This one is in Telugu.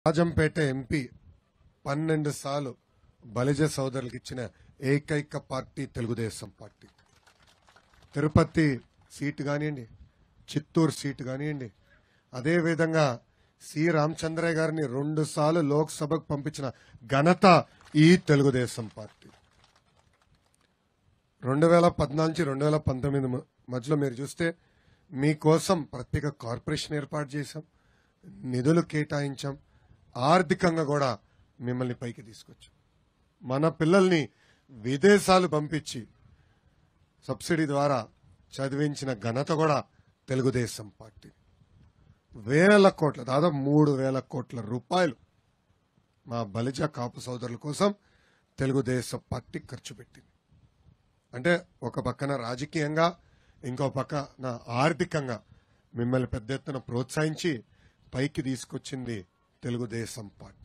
రాజంపేట ఎంపీ పన్నెండు సార్లు బలిజ సోదరులకు ఇచ్చిన ఏకైక party Telugu Desam party Tirupati seat కానివ్వండి చిత్తూరు సీటు కానివ్వండి అదేవిధంగా సి రామచంద్రయ్య గారిని రెండు సార్లు లోక్సభకు పంపించిన ఘనత ఈ తెలుగుదేశం పార్టీ రెండు వేల పద్నాలుగు నుంచి రెండు వేల పంతొమ్మిది మ- మధ్యలో మీరు చూస్తే మీకోసం ప్రత్యేక కార్పొరేషన్ ఏర్పాటు చేశాం నిధులు కేటాయించాం ఆర్థికంగా కూడా మిమ్మల్ని పైకి తీసుకొచ్చాం మన పిల్లల్ని విదేశాలు పంపించి సబ్సిడీ ద్వారా చదివించిన ఘనత కూడా తెలుగుదేశం పార్టీ వేల కోట్ల దాదాపు మూడు వేల కోట్ల రూపాయలు మా బలిజ కాపు సోదరుల కోసం తెలుగుదేశం పార్టీ ఖర్చు పెట్టింది అంటే ఒక పక్కన రాజకీయంగా ఇంకో పక్కన ఆర్థికంగా మిమ్మల్ని పెద్ద ఎత్తున ప్రోత్సహించి పైకి తీసుకొచ్చింది తెలుగుదేశం పార్టీ